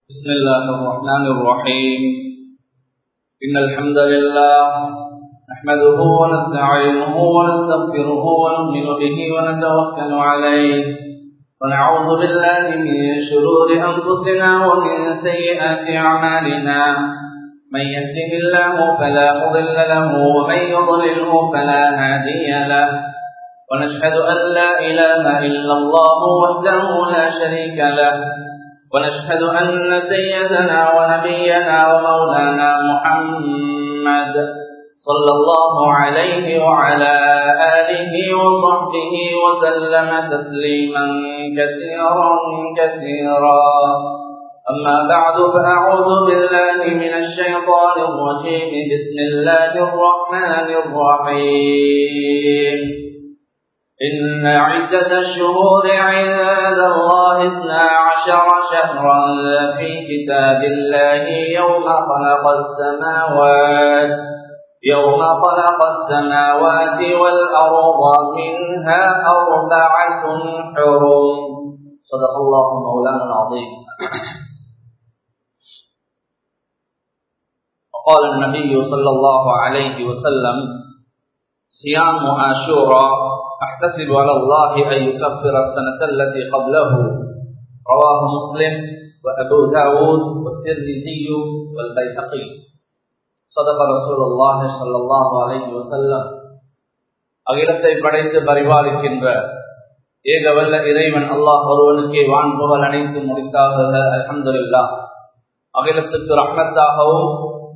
بسم الله الرحمن الرحيم إن الحمد لله نحمده ونستعينه ونستغفره ونؤمن به ونتوكل عليه ونعوذ بالله من شرور أنفسنا ومن سيئات أعمالنا من يهده الله فلا مضل له ومن يضلله فلا هادي له ونشهد أن لا إله إلا الله وحده لا شريك له ونشهد أن سيدنا ونبينا ومولانا محمد صلى الله عليه وعلى آله وصحبه وسلم تسليما كثيرا كثيرا أما بعد فأعوذ بالله من الشيطان الرجيم بسم الله الرحمن الرحيم إن عدة الشهور عند الله اثنا عشر شهرا في كتاب الله يوم خلق السماوات يوم خلق السماوات والأرض منها أربعة حرم صدق الله مولانا العظيم وقال النبي صلى الله عليه وسلم صيام عاشوراء أحتسب على الله أن يكفر السنة التي قبله رواه مسلم وأبو داود والترمذي والبيهقي صدق رسول الله صلى الله عليه وسلم அகிலத்தை படைத்து பரிபாலிக்கின்ற ஏகவல்ல இறைவன் அல்லாஹ் ஒருவனுக்கே வான் புகழ் அனைத்து முடித்தாக அலமதுல்லா அகிலத்துக்கு ரஹ்மத்தாகவும்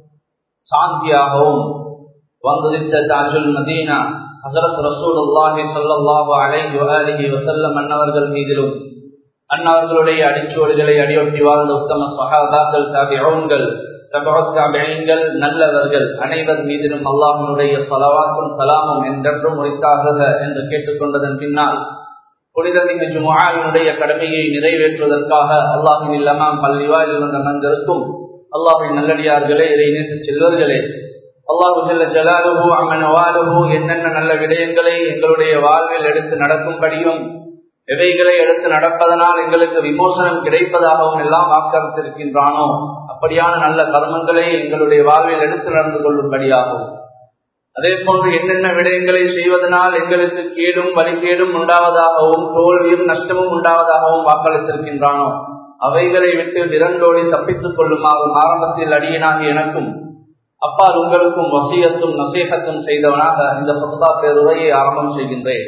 சாந்தியாகவும் வந்துதித்த தாஜுல் மதீனா ஹசரத் ரசூலுல்லாஹி ஸல்லல்லாஹு அலைஹி வஆலிஹி வஸல்லம் அன்னவர்கள் மீதிலும் அன்னவர்களுடைய அடிச்சுவடுகளை அடியொட்டி வாழ்ந்த உத்தம சஹாபாக்கள் தாபிஊன்கள் தபஅத் தாபிஈன்கள் நல்லவர்கள் அனைவர் மீதிலும் அல்லாஹ்வுடைய ஸலவாத்தும் சலாமும் என்றென்றும் உரித்தாக என்று கேட்டுக்கொண்டதன் பின்னால் புனிதமிகு ஜுமுஆவினுடைய கடமையை நிறைவேற்றுவதற்காக அல்லாஹின் இல்லமாம் பள்ளிவாயில் வந்த மந்திருக்கும் அல்லாஹின் நல்லடியார்களே இதை நேச செல்வர்களே அல்லாஹு ஜல்ல ஜலாலுஹு அமனவாலுஹு என்னென்ன நல்ல விடயங்களை எங்களுடைய வாழ்வில் எடுத்து நடக்கும்படியும் எவைகளை எடுத்து நடப்பதனால் எங்களுக்கு விமோசனம் கிடைப்பதாகவும் எல்லாம் ஆக்கிரமித்திருக்கின்றானோ அப்படியான நல்ல கர்மங்களை எங்களுடைய வாழ்வில் எடுத்து நடந்து கொள்ளும்படியாகும் அதே போன்று என்னென்ன விடயங்களை செய்வதனால் எங்களுக்கு கேடும் வலிகேடும் உண்டாவதாகவும் தோல்வியும் நஷ்டமும் உண்டாவதாகவும் வாக்களித்திருக்கின்றானோ அவைகளை விட்டு விரண்டோடி தப்பித்துக் கொள்ளுமாறு ஆரம்பத்தில் அடியனாகி எனக்கும் அப்பால் உங்களுக்கும் வசியத்தும் நசீகத்தும் செய்தவனாக இந்த புத்தா பேருரையை ஆரம்பம் செய்கின்றேன்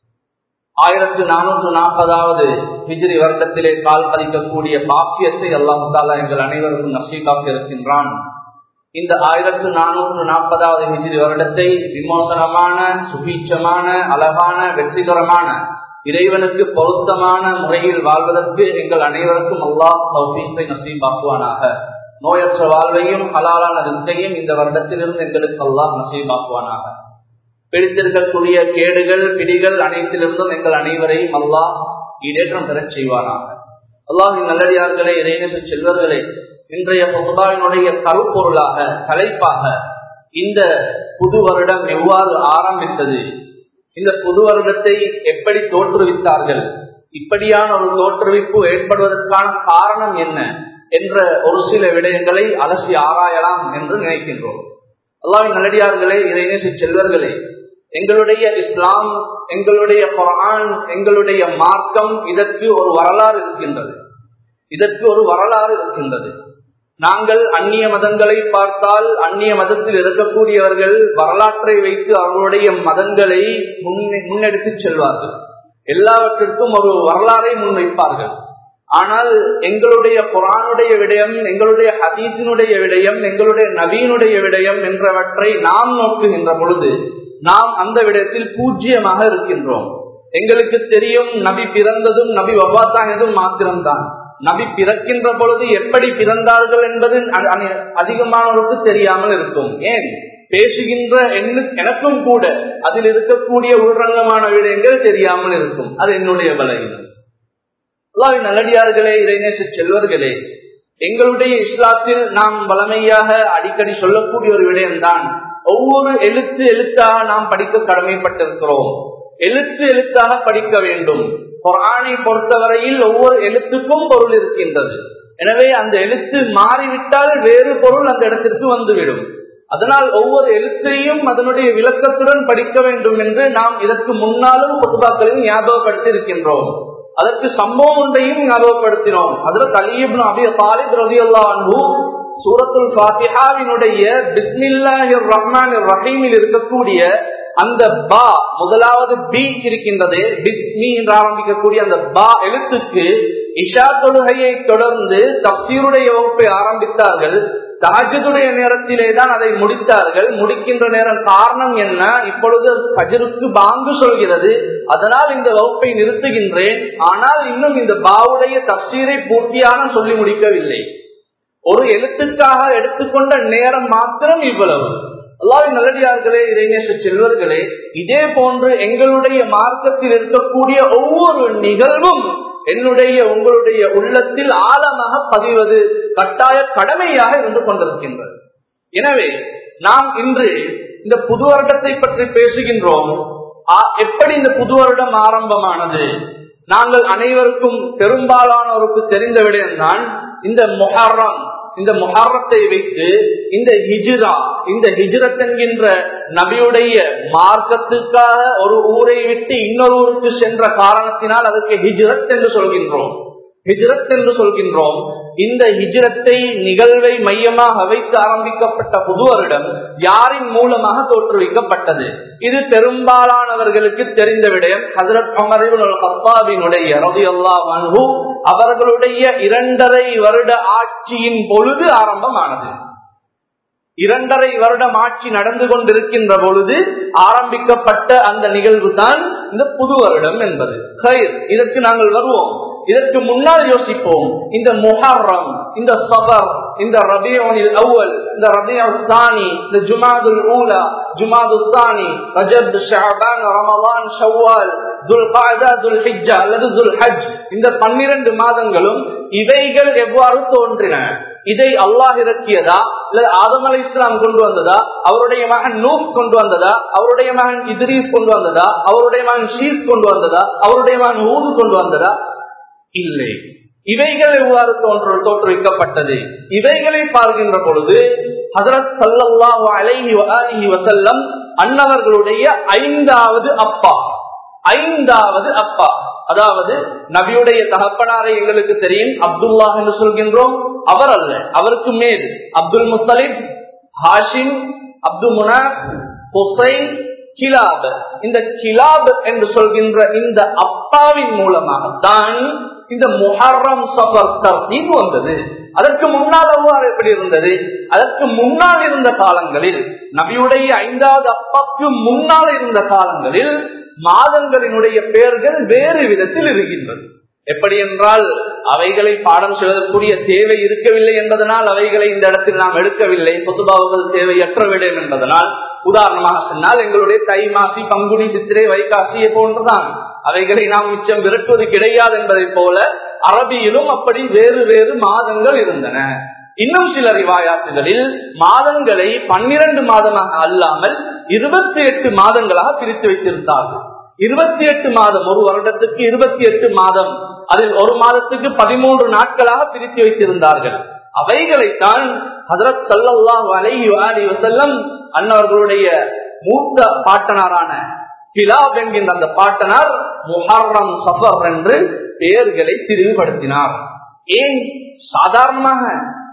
ஆயிரத்து நானூற்று நாற்பதாவது ஹிஜ்ரி வருடத்திலே கால் பதிக்கக்கூடிய பாக்கியத்தை அல்லாஹாலா எங்கள் அனைவருக்கும் நசீகாக்க இருக்கின்றான் இந்த ஆயிரத்து நானூற்று நாற்பதாவது ஹிஜ்ரி வருடத்தை விமோசனமான சுபீட்சமான அழகான வெற்றிகரமான இறைவனுக்கு பொருத்தமான முறையில் வாழ்வதற்கு எங்கள் அனைவருக்கும் அல்லாஹ் தௌஃபீத்தை நசீபாக்குவானாக நோயற்ற வாழ்வையும் ஹலாலான ரிஸ்கையும் இந்த வருடத்திலிருந்து எங்களுக்கு அல்லாஹ் நசீபாக்குவானாக பிடித்திருக்கக்கூடிய கேடுகள் பிடிகள் அனைத்திலிருந்தும் எங்கள் அனைவரையும் அல்லாஹ் ஈடேற்றம் பெறச் செய்வானாக அல்லாஹின் நல்லடியார்களே இறைநேச செல்வர்களே இன்றைய பொதுவாவினுடைய கருப்பொருளாக தலைப்பாக இந்த புது வருடம் எவ்வாறு ஆரம்பித்தது இந்த புது வருடத்தை எப்படி தோற்றுவித்தார்கள் இப்படியான ஒரு தோற்றுவிப்பு ஏற்படுவதற்கான காரணம் என்ன என்ற ஒரு சில விடயங்களை அலசி ஆராயலாம் என்று நினைக்கின்றோம் அல்லாவின் நல்லடியார்களே இறைநேச செல்வர்களே எங்களுடைய இஸ்லாம் எங்களுடைய குரான் எங்களுடைய மார்க்கம் இதற்கு ஒரு வரலாறு இருக்கின்றது இதற்கு ஒரு வரலாறு இருக்கின்றது நாங்கள் அந்நிய மதங்களை பார்த்தால் அந்நிய மதத்தில் இருக்கக்கூடியவர்கள் வரலாற்றை வைத்து அவர்களுடைய மதங்களை முன்னெடுத்து செல்வார்கள் எல்லாவற்றிற்கும் ஒரு வரலாறை முன்வைப்பார்கள் ஆனால் எங்களுடைய குரானுடைய விடயம் எங்களுடைய ஹதீசினுடைய விடயம் எங்களுடைய நவீனுடைய விடயம் என்றவற்றை நாம் நோக்குகின்ற பொழுது நாம் அந்த விடயத்தில் பூஜ்ஜியமாக இருக்கின்றோம் எங்களுக்கு தெரியும் நபி பிறந்ததும் நபி வவ்வாத்தானதும் மாத்திரம்தான் நபி பிறக்கின்ற பொழுது எப்படி பிறந்தார்கள் என்பது அதிகமானவருக்கு தெரியாமல் இருக்கும் ஏன் பேசுகின்ற எனக்கும் கூட அதில் இருக்கக்கூடிய உள்ரங்கமான விடயங்கள் தெரியாமல் இருக்கும் அது என்னுடைய பலகீனம் அல்லாவின் நல்லடியார்களே இறைநேச செல்வர்களே எங்களுடைய இஸ்லாத்தில் நாம் வளமையாக அடிக்கடி சொல்லக்கூடிய ஒரு விடயம்தான் ஒவ்வொரு எழுத்து எழுத்தாக நாம் படிக்க கடமைப்பட்டிருக்கிறோம் எழுத்து எழுத்தாக படிக்க வேண்டும் குரானை பொறுத்தவரையில் ஒவ்வொரு எழுத்துக்கும் பொருள் இருக்கின்றது எனவே அந்த எழுத்து மாறிவிட்டால் வேறு பொருள் அந்த இடத்திற்கு வந்துவிடும் அதனால் ஒவ்வொரு எழுத்தையும் அதனுடைய விளக்கத்துடன் படிக்க வேண்டும் என்று நாம் இதற்கு முன்னாலும் பொதுபாக்களில் ஞாபகப்படுத்தி இருக்கின்றோம் அதற்கு சம்பவம் ஒன்றையும் ஞாபகப்படுத்தினோம் அதுல தலீப்னு அபிய தாலிப் ரவி அல்லா சூரத்துல் ஃபாத்திஹாவினுடைய பிஸ்மில்லாஹிர் ரஹ்மான் ரஹீமில் இருக்கக்கூடிய அந்த பா முதலாவது பி இருக்கின்றது பிஸ்மி என்று ஆரம்பிக்கக்கூடிய அந்த பா எழுத்துக்கு இஷா தொழுகையை தொடர்ந்து தப்சீருடைய வகுப்பை ஆரம்பித்தார்கள் தாஜதுடைய நேரத்திலே தான் அதை முடித்தார்கள் முடிக்கின்ற நேரம் காரணம் என்ன இப்பொழுது பஜருக்கு பாங்கு சொல்கிறது அதனால் இந்த வகுப்பை நிறுத்துகின்றேன் ஆனால் இன்னும் இந்த பாவுடைய தப்சீரை பூர்த்தியான சொல்லி முடிக்கவில்லை ஒரு எழுத்துக்காக எடுத்துக்கொண்ட நேரம் மாத்திரம் இவ்வளவு அல்லாவின் நல்லடியார்களே இறைநேச செல்வர்களே இதே போன்று எங்களுடைய மார்க்கத்தில் இருக்கக்கூடிய ஒவ்வொரு நிகழ்வும் என்னுடைய உங்களுடைய உள்ளத்தில் ஆழமாக பதிவது கட்டாய கடமையாக இருந்து கொண்டிருக்கின்றது எனவே நாம் இன்று இந்த புது வருடத்தை பற்றி பேசுகின்றோம் எப்படி இந்த புது வருடம் ஆரம்பமானது நாங்கள் அனைவருக்கும் பெரும்பாலானோருக்கு தெரிந்த விடயம்தான் இந்த மொஹரம் இந்த முஹர்ரத்தை வைத்து இந்த ஹிஜிரா இந்த ஹிஜ்ரத் என்கின்ற நபியுடைய மார்க்கத்துக்காக ஒரு ஊரை விட்டு இன்னொரு ஊருக்கு சென்ற காரணத்தினால் அதற்கு ஹிஜ்ரத் என்று சொல்கின்றோம் ஹிஜ்ரத் என்று சொல்கின்றோம் இந்த ஹிஜ்ரத்தை நிகழ்வை மையமாக வைத்து ஆரம்பிக்கப்பட்ட புது வருடம் யாரின் மூலமாக தோற்றுவிக்கப்பட்டது இது பெரும்பாலானவர்களுக்கு தெரிந்த விடயம் ஹசரத் அமரினுடைய ரவி அல்லா அவர்களுடைய இரண்டரை வருட ஆட்சியின் பொழுது ஆரம்பமானது இரண்டரை வருடம் ஆட்சி நடந்து கொண்டிருக்கின்ற பொழுது ஆரம்பிக்கப்பட்ட அந்த நிகழ்வு தான் இந்த புது வருடம் என்பது இதற்கு நாங்கள் வருவோம் இதற்கு முன்னால் யோசிப்போம் இந்த முஹர்ரம் இந்த சபர் இந்த ரபியோனில் அவ்வல் இந்த ரபியானி இந்த ஜுமாதுல் ஊலா ஜுமாது தானி ரஜப் ஷாபான் ரமலான் ஷவ்வால் துல் காதா துல் ஹிஜ்ஜா அல்லது துல் ஹஜ் இந்த பன்னிரண்டு மாதங்களும் இவைகள் எவ்வாறு தோன்றின இதை அல்லாஹ் இறக்கியதா இல்ல ஆதம் அலி இஸ்லாம் கொண்டு வந்ததா அவருடைய மகன் நூப் கொண்டு வந்ததா அவருடைய மகன் இத்ரீஸ் கொண்டு வந்ததா அவருடைய மகன் ஷீஸ் கொண்டு வந்ததா அவருடைய மகன் ஊது கொண்டு வந்ததா இல்லை இவைகள் எவ்வாறு தோன்று தோற்றுவிக்கப்பட்டது இவைகளை பார்க்கின்ற பொழுது ஹசரத் சல்லாஹு அலைஹி அலிஹி வசல்லம் அன்னவர்களுடைய ஐந்தாவது அப்பா ஐந்தாவது அப்பா அதாவது நபியுடைய தகப்பனாரை எங்களுக்கு தெரியும் அப்துல்லா என்று சொல்கின்றோம் அவர் அல்ல அவருக்கு மேல் அப்துல் முத்தலிப் ஹாஷிம் அப்துல் முனாப் ஹுசைன் கிலாப் இந்த கிலாப் என்று சொல்கின்ற இந்த அப்பாவின் மூலமாகத்தான் இந்த முஹர்ரம் சஃபர் தர்த்தீப் வந்தது அதற்கு முன்னால் அவ்வாறு எப்படி இருந்தது அதற்கு முன்னால் இருந்த காலங்களில் நபியுடைய ஐந்தாவது அப்பாக்கு முன்னால் இருந்த காலங்களில் மாதங்களினுடைய பெயர்கள் வேறு விதத்தில் இருக்கின்றது எப்படி என்றால் அவைகளை பாடம் செய்வதற்குரிய தேவை இருக்கவில்லை என்பதனால் அவைகளை இந்த இடத்தில் நாம் எடுக்கவில்லை பொதுபாவுகள் தேவையற்ற விடம் என்பதனால் உதாரணமாக சொன்னால் எங்களுடைய தை மாசி பங்குனி சித்திரை வைகாசி போன்றுதான் அவைகளை நாம் மிச்சம் விரட்டுவது கிடையாது என்பதை போல அரபியிலும் அப்படி வேறு வேறு மாதங்கள் இருந்தன இன்னும் சில ரிவாயாத்துகளில் மாதங்களை பன்னிரண்டு மாதமாக அல்லாமல் இருபத்தி எட்டு மாதங்களாக பிரித்து வைத்திருந்தார்கள் இருபத்தி எட்டு மாதம் ஒரு வருடத்துக்கு இருபத்தி எட்டு மாதம் அதில் ஒரு மாதத்துக்கு பதிமூன்று நாட்களாக பிரித்து வைத்திருந்தார்கள் அவைகளைத்தான் ஹதரத் சல்லாஹ் அலைஹி அலி வசல்லம் அன்னவர்களுடைய மூத்த பாட்டனாரான கிலாப் என்கின்ற அந்த பாட்டனார் முஹர்ரம் சஃபர் என்று பெயர்களை திரிவுபடுத்தினார் ஏன் சாதாரணமாக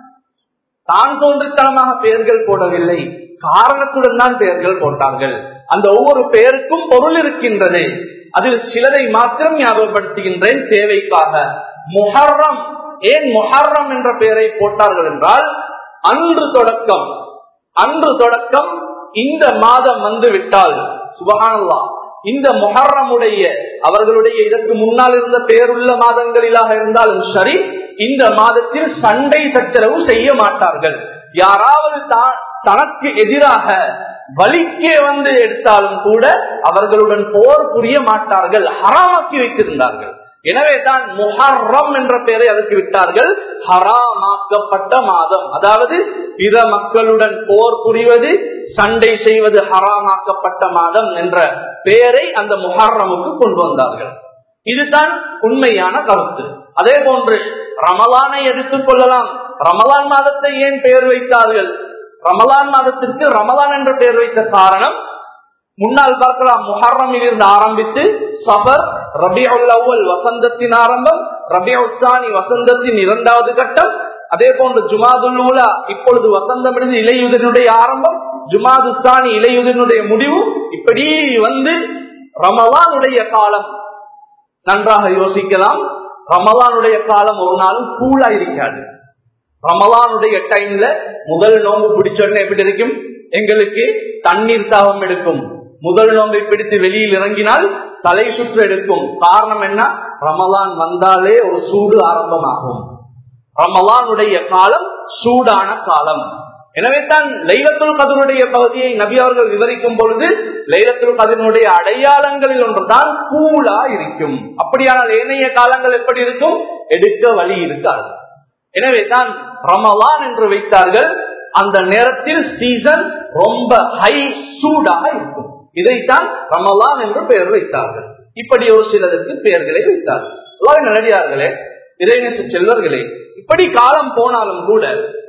தான் தோன்றித்தனமாக பெயர்கள் போடவில்லை காரணத்துடன் தான் பெயர்கள் போட்டார்கள் அந்த ஒவ்வொரு பெயருக்கும் பொருள் இருக்கின்றது அதில் சிலரை மாத்திரம் ஞாபகப்படுத்துகின்றேன் தேவைக்காக முஹர்ரம் ஏன் முஹர்ரம் என்ற பெயரை போட்டார்கள் என்றால் அன்று தொடக்கம் அன்று தொடக்கம் இந்த மாதம் வந்து விட்டால் சுபகானல்லா இந்த முஹர்ரமுடைய அவர்களுடைய இதற்கு முன்னால் இருந்த பெயருள்ள மாதங்களிலாக இருந்தாலும் சரி இந்த மாதத்தில் சண்டை சச்சரவு செய்ய மாட்டார்கள் யாராவது தனக்கு எதிராக வலிக்கே வந்து எடுத்தாலும் கூட அவர்களுடன் போர் புரிய மாட்டார்கள் ஹராமாக்கி வைத்திருந்தார்கள் எனவே தான் முஹர்ரம் என்ற பெயரை அதற்கு விட்டார்கள் ஹராமாக்கப்பட்ட மாதம் அதாவது பிற மக்களுடன் போர் புரிவது சண்டை செய்வது ஹராமாக்கப்பட்ட மாதம் என்ற பெயரை அந்த முஹர்ரமுக்கு கொண்டு வந்தார்கள் இதுதான் உண்மையான கருத்து அதே போன்று ரமலானை எடுத்துக் கொள்ளலாம் ரமலான் மாதத்தை ஏன் பெயர் வைத்தார்கள் ரமலான் மாதத்திற்கு ரமலான் என்ற பெயர் வைத்த காரணம் முன்னால் பார்க்கலாம் முஹர்ரமில் இருந்து ஆரம்பித்து சபர் ரபியுல் அவ்வல் வசந்தத்தின் ஆரம்பம் ரபியுத்தானி வசந்தத்தின் இரண்டாவது கட்டம் அதே போன்று ஜுமாதுல் ஊலா இப்பொழுது வசந்தம் இருந்து இலையுதனுடைய ஆரம்பம் ஜுமாதுஸ்தானி இலையுதனுடைய முடிவு இப்படி வந்து ரமலானுடைய காலம் நன்றாக யோசிக்கலாம் ரமலானுடைய காலம் ஒரு நாளும் கூலா இருக்காது ரமலானுடைய டைம்ல முதல் நோம்பு பிடிச்சோடனே எப்படி இருக்கும் எங்களுக்கு தண்ணீர் தாகம் எடுக்கும் முதல் நோம்பை பிடித்து வெளியில் இறங்கினால் தலை சுற்று எடுக்கும் காரணம் என்ன ரமலான் வந்தாலே ஒரு சூடு ஆரம்பமாகும் ரமலானுடைய காலம் சூடான காலம் எனவே தான் லைலத்துல் கதருடைய பகுதியை நபி அவர்கள் விவரிக்கும் பொழுது லைலத்துல் கதனுடைய அடையாளங்களில் ஒன்றுதான் கூலா இருக்கும் அப்படியானால் ஏனைய காலங்கள் எப்படி இருக்கும் எடுக்க வழி இருக்காது எனவே தான் ரமலான் என்று வைத்தார்கள் அந்த நேரத்தில் சீசன் ரொம்ப ஹை சூடாக இருக்கும் இதைத்தான் ரமலான் என்று பெயர் வைத்தார்கள் இப்படி ஒரு சிலருக்கு பெயர்களை வைத்தார்கள் நல்லடியார்களே இறைநேச செல்வர்களே இப்படி காலம் போனாலும் கூட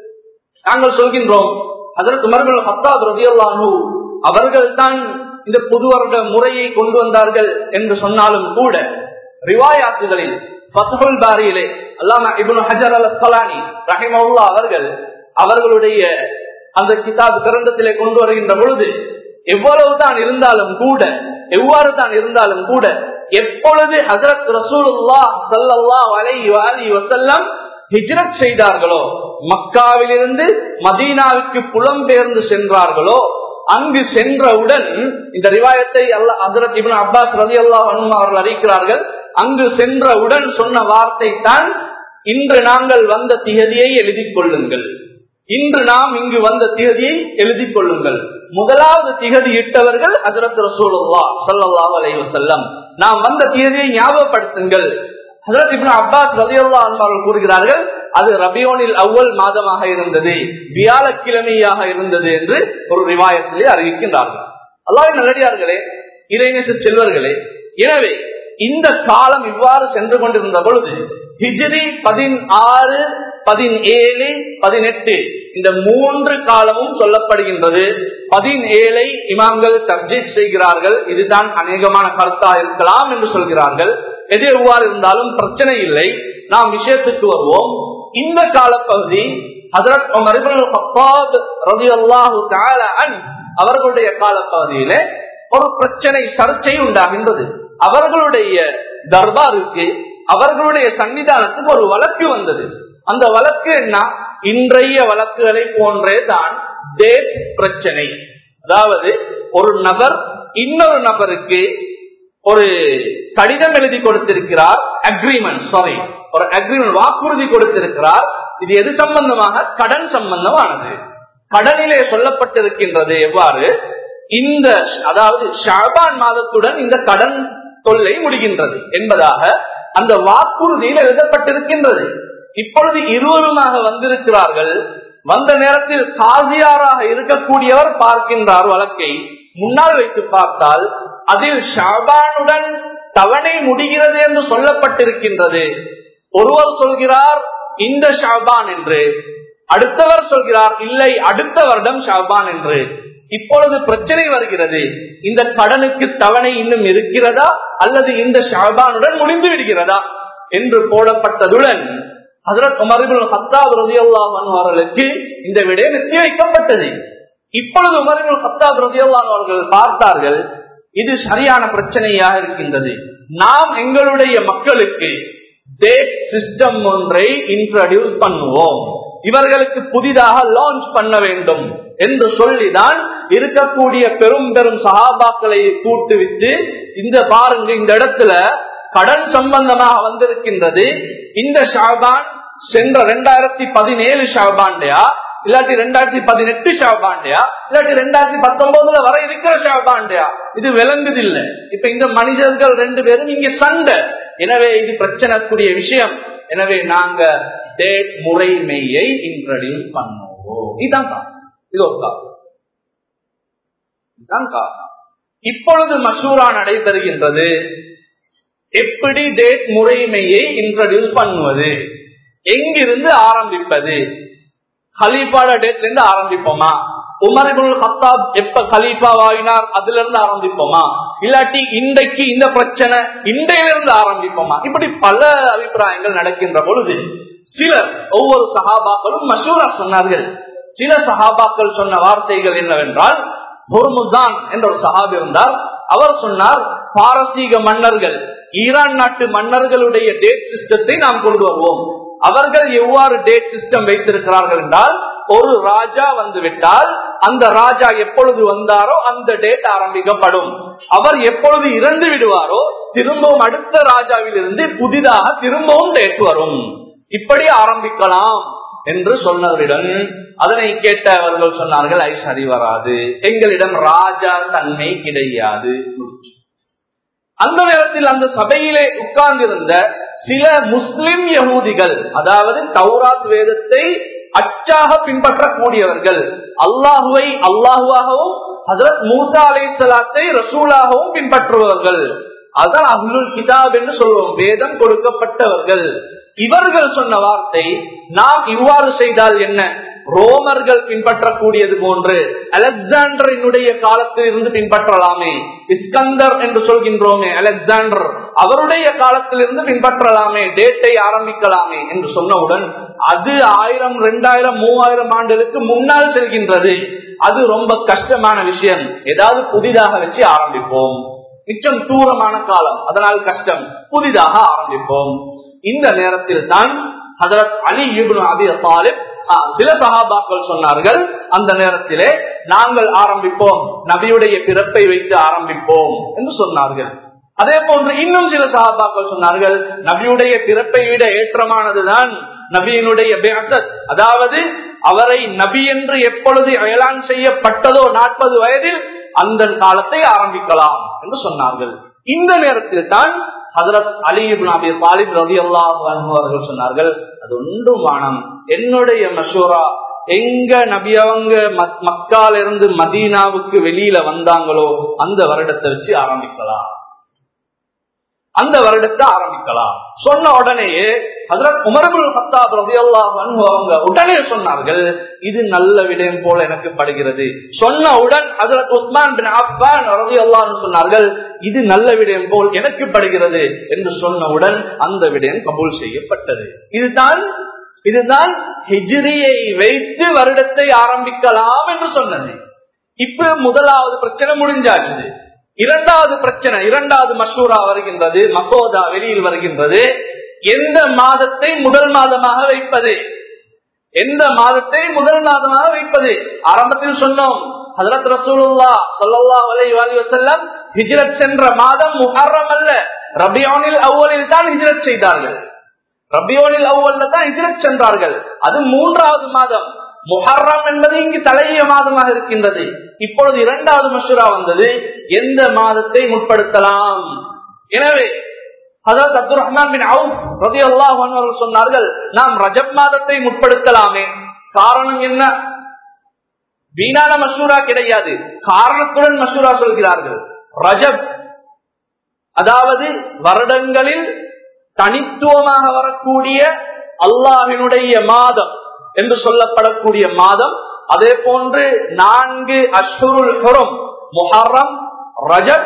நாங்கள் சொல்கின்றோம் அதற்கு மறுபடியும் ஹத்தாப் ரதியல்லானு அவர்கள் தான் இந்த புது வருட முறையை கொண்டு வந்தார்கள் என்று சொன்னாலும் கூட ரிவாயாத்துகளில் ஃபத்ஹுல் பாரியிலே அல்லாம இப்னு ஹஜர் அல் அஸ்கலானி ரஹிமவுல்லா அவர்கள் அவர்களுடைய அந்த கிதாப் கிரந்தத்திலே கொண்டு வருகின்ற பொழுது எவ்வளவு தான் இருந்தாலும் கூட எவ்வாறு தான் இருந்தாலும் கூட எப்பொழுது ஹசரத் ரசூலுல்லா சல்லல்லா அலைஹி வஸல்லம் வசல்லம் ஹிஜ்ரத் செய்தார்களோ மக்காவிலிருந்து மதீனாவுக்கு புலம்பெயர்ந்து சென்றார்களோ அங்கு சென்றவுடன் இந்த ரிவாயத்தை அல்ல ஹசரத் இபின் அப்பாஸ் ரதி அல்லா அவர்கள் அறிக்கிறார்கள் அங்கு சென்றவுடன் சொன்ன வார்த்தை தான் இன்று நாங்கள் வந்த திகதியை எழுதிக் கொள்ளுங்கள் இன்று நாம் இங்கு வந்த திகதியை எழுதிக் கொள்ளுங்கள் முதலாவது திகதி இட்டவர்கள் ஹசரத் ரசூலுல்லா சல்லாஹ் அலைவசல்லம் நாம் வந்த திகதியை ஞாபகப்படுத்துங்கள் ஹசரத் இப்னு அப்பாஸ் ரதியுல்லா அன்பார்கள் கூறுகிறார்கள் அது ரபியோனில் அவ்வல் மாதமாக இருந்தது வியாழக்கிழமையாக இருந்தது என்று ஒரு ரிவாயத்திலே அறிவிக்கின்றார்கள் அல்லாவின் நல்லடியார்களே இறைநேச செல்வர்களே எனவே இந்த காலம் இவ்வாறு சென்று கொண்டிருந்த பொழுது ஹிஜ்ரி பதினாறு பதினேழு பதினெட்டு இந்த மூன்று காலமும் சொல்லப்படுகின்றது பதினேழை இமாம்கள் தப்ஜீத் செய்கிறார்கள் இதுதான் அநேகமான கருத்தா இருக்கலாம் என்று சொல்கிறார்கள் எது எவ்வாறு இருந்தாலும் பிரச்சனை இல்லை நாம் விஷயத்துக்கு வருவோம் இந்த காலப்பகுதி ஹசரத் அவர்களுடைய காலப்பகுதியில ஒரு பிரச்சனை சர்ச்சை உண்டாகின்றது அவர்களுடைய தர்பாருக்கு அவர்களுடைய சன்னிதானத்துக்கு ஒரு வழக்கு வந்தது அந்த வழக்கு என்ன இன்றைய வழக்குகளை போன்றே தான் டேட் பிரச்சனை அதாவது ஒரு நபர் இன்னொரு நபருக்கு ஒரு கடிதம் எழுதி கொடுத்திருக்கிறார் அக்ரிமெண்ட் சாரி ஒரு அக்ரிமெண்ட் வாக்குறுதி கொடுத்திருக்கிறார் இது எது சம்பந்தமாக கடன் சம்பந்தமானது கடனிலே சொல்லப்பட்டிருக்கின்றது எவ்வாறு இந்த அதாவது ஷாபான் மாதத்துடன் இந்த கடன் தொல்லை முடிகின்றது என்பதாக அந்த வாக்குறுதியில் எழுதப்பட்டிருக்கின்றது இப்பொழுது இருவருமாக வந்திருக்கிறார்கள் வந்த நேரத்தில் காசியாராக இருக்கக்கூடியவர் பார்க்கின்றார் வழக்கை முன்னால் வைத்து பார்த்தால் அதில் ஷாபானுடன் தவணை முடிகிறது என்று சொல்லப்பட்டிருக்கின்றது ஒருவர் சொல்கிறார் இந்த ஷாபான் என்று அடுத்தவர் சொல்கிறார் இல்லை அடுத்த வருடம் ஷாபான் என்று இப்பொழுது பிரச்சனை வருகிறது இந்த கடனுக்கு தவணை இன்னும் இருக்கிறதா அல்லது இந்த ஷாபானுடன் முடிந்து விடுகிறதா என்று போடப்பட்டதுடன் ஹசரத் உமரிபுல் ஹத்தாப் ரதியுல்லாஹ் அவர்களுக்கு இந்த விடயம் எத்தி வைக்கப்பட்டது இப்பொழுது உமரிபுல் ஹத்தாப் ரதியுல்லாஹ் அவர்கள் பார்த்தார்கள் இது சரியான பிரச்சனையாக இருக்கின்றது நாம் எங்களுடைய மக்களுக்கு டேட் சிஸ்டம் ஒன்றை இன்ட்ரடியூஸ் பண்ணுவோம் இவர்களுக்கு புதிதாக லான்ச் பண்ண வேண்டும் என்று சொல்லிதான் இருக்கக்கூடிய பெரும் பெரும் சகாபாக்களை கூட்டுவித்து இந்த பாருங்க இந்த இடத்துல கடன் சம்பந்தமாக வந்திருக்கின்றது இந்த ஷாபான் சென்ற ரெண்டாயிரத்தி பதினேழு ஷாபாண்டையா இல்லாட்டி ரெண்டாயிரத்தி பதினெட்டு ஷாபாண்டையா இல்லாட்டி ரெண்டாயிரத்தி பத்தொன்பதுல வர இருக்கிற ஷாபாண்டையா இது விளங்குது இல்ல இப்ப இந்த மனிதர்கள் ரெண்டு பேரும் இங்க சண்டை எனவே இது பிரச்சனைக்குரிய விஷயம் எனவே நாங்க டேட் முறைமையை இன்ட்ரடியூஸ் பண்ணுவோம் இதுதான் காரணம் இது ஒரு காரணம் இதுதான் காரணம் இப்பொழுது மசூரா நடைபெறுகின்றது எப்படி டேட் முறைமையை இன்ட்ரடியூஸ் பண்ணுவது எங்கிருந்து ஆரம்பிப்பது ஹலீஃபாட டேட்ல இருந்து ஆரம்பிப்போமா உமரிபுல் ஹத்தாப் எப்ப கலீஃபா வாங்கினார் அதுல இருந்து ஆரம்பிப்போமா இல்லாட்டி இன்றைக்கு இந்த பிரச்சனை இன்றையில இருந்து ஆரம்பிப்போமா இப்படி பல அபிப்பிராயங்கள் நடக்கின்ற பொழுது சிலர் ஒவ்வொரு சகாபாக்களும் மசூரா சொன்னார்கள் சில சகாபாக்கள் சொன்ன வார்த்தைகள் என்னவென்றால் ஹொர்முதான் என்ற ஒரு சகாபி இருந்தார் அவர் சொன்னார் பாரசீக மன்னர்கள் ஈரான் நாட்டு மன்னர்களுடைய டேட் சிஸ்டத்தை நாம் கொண்டு வருவோம் அவர்கள் எவ்வாறு டேட் சிஸ்டம் வைத்திருக்கிறார்கள் என்றால் ஒரு ராஜா வந்து விட்டால் அந்த ராஜா எப்பொழுது வந்தாரோ அந்த டேட் ஆரம்பிக்கப்படும் அவர் எப்பொழுது இறந்து விடுவாரோ திரும்பவும் அடுத்த ராஜாவில் இருந்து புதிதாக திரும்பவும் டேட் வரும் இப்படி ஆரம்பிக்கலாம் என்று சொன்னவரிடம் அதனை கேட்டவர்கள் சொன்னார்கள் ஐ சரி வராது எங்களிடம் ராஜா தன்மை கிடையாது அந்த நேரத்தில் அந்த சபையிலே உட்கார்ந்திருந்த சில முஸ்லிம் யகூதிகள் அதாவது தௌராத் வேதத்தை அச்சாக பின்பற்றக்கூடியவர்கள் அல்லாஹுவை அல்லாஹுவாகவும் ஹசரத் மூசா அலை சலாத்தை ரசூலாகவும் பின்பற்றுபவர்கள் அதான் அஹ்லுல் கிதாப் என்று சொல்வோம் வேதம் கொடுக்கப்பட்டவர்கள் இவர்கள் சொன்ன வார்த்தை நாம் இவ்வாறு செய்தால் என்ன ரோமர்கள் பின்பற்றக்கூடியது போன்று அலெக்சாண்டரினுடைய காலத்தில் இருந்து பின்பற்றலாமே இஸ்கந்தர் என்று சொல்கின்றோமே அலெக்சாண்டர் அவருடைய காலத்தில் இருந்து பின்பற்றலாமே டேட்டை ஆரம்பிக்கலாமே என்று சொன்னவுடன் அது ஆயிரம் ரெண்டாயிரம் மூவாயிரம் ஆண்டுகளுக்கு முன்னால் செல்கின்றது அது ரொம்ப கஷ்டமான விஷயம் ஏதாவது புதிதாக வச்சு ஆரம்பிப்போம் மிச்சம் தூரமான காலம் அதனால் கஷ்டம் புதிதாக ஆரம்பிப்போம் இந்த நேரத்தில் தான் ஹதரத் அலி இப்னு அபி தாலிப் சில சகாபாக்கள் சொன்னார்கள் அந்த நேரத்திலே நாங்கள் ஆரம்பிப்போம் நபியுடைய பிறப்பை வைத்து ஆரம்பிப்போம் என்று சொன்னார்கள் அதே போன்று இன்னும் சில சகாபாக்கள் சொன்னார்கள் நபியுடைய பிறப்பை விட ஏற்றமானதுதான் நபியினுடைய அதாவது அவரை நபி என்று எப்பொழுது அயலான் செய்யப்பட்டதோ நாற்பது வயதில் அந்த காலத்தை ஆரம்பிக்கலாம் என்று சொன்னார்கள் இந்த நேரத்தில் தான் ஹசரத் அலிபின் அபி தாலிப் ரவி அவர்கள் சொன்னார்கள் அது ஒன்றும் வானம் என்னுடைய மஷூரா எங்க நபியவங்க மக்கால இருந்து மதீனாவுக்கு வெளியில வந்தாங்களோ அந்த வருடத்தை வச்சு ஆரம்பிக்கலாம் அந்த வருடத்தை ஆரம்பிக்கலாம் சொன்ன உடனேயே ஹசரத் உமரபுல் ஹத்தாப் ரதியல்லாஹ் அவங்க உடனே சொன்னார்கள் இது நல்ல விடயம் போல எனக்கு படுகிறது சொன்னவுடன் ஹசரத் உஸ்மான் பின் அஃபான் ரதியல்லாஹ் சொன்னார்கள் இது நல்ல விடயம் போல் எனக்கு படுகிறது என்று சொன்னவுடன் அந்த விடயம் கபூல் செய்யப்பட்டது இதுதான் இதுதான் ஹிஜ்ரியை வைத்து வருடத்தை ஆரம்பிக்கலாம் என்று சொன்னது இப்ப முதலாவது பிரச்சனை முடிஞ்சாச்சு இரண்டாவது பிரச்சனை இரண்டாவது மசூரா வருகின்றது மசோதா வெளியில் வருகின்றது எந்த மாதத்தை முதல் மாதமாக வைப்பது எந்த மாதத்தை முதல் மாதமாக வைப்பது ஆரம்பத்தில் சொன்னோம் ஹசரத் ரசூலுல்லா சொல்லல்லா அலை வசல்லம் ஹிஜ்ரத் சென்ற மாதம் முஹர்ரம் அல்ல ரபியானில் அவ்வளில் தான் ஹிஜ்ரத் செய்தார்கள் ரபியோனில் அவ்வல்ல தான் ஹிஜ்ரத் சென்றார்கள் அது மூன்றாவது மாதம் முஹர்ரம் என்பது இங்கு தலைய மாதமாக இருக்கின்றது இப்பொழுது இரண்டாவது மசூரா வந்தது எந்த மாதத்தை முற்படுத்தலாம் எனவே ஹசரத் அப்துல் ரஹ்மான் பின் அவுப் ரதி அல்லாஹ் சொன்னார்கள் நாம் ரஜப் மாதத்தை முற்படுத்தலாமே காரணம் என்ன வீணான மசூரா கிடையாது காரணத்துடன் மசூரா சொல்கிறார்கள் ரஜப் அதாவது வருடங்களில் தனித்துவமாக வரக்கூடிய அல்லாஹினுடைய மாதம் என்று சொல்லப்படக்கூடிய மாதம் அதே போன்று நான்கு அஷ்ஹுருல் ஹுரம் முஹர்ரம் ரஜப்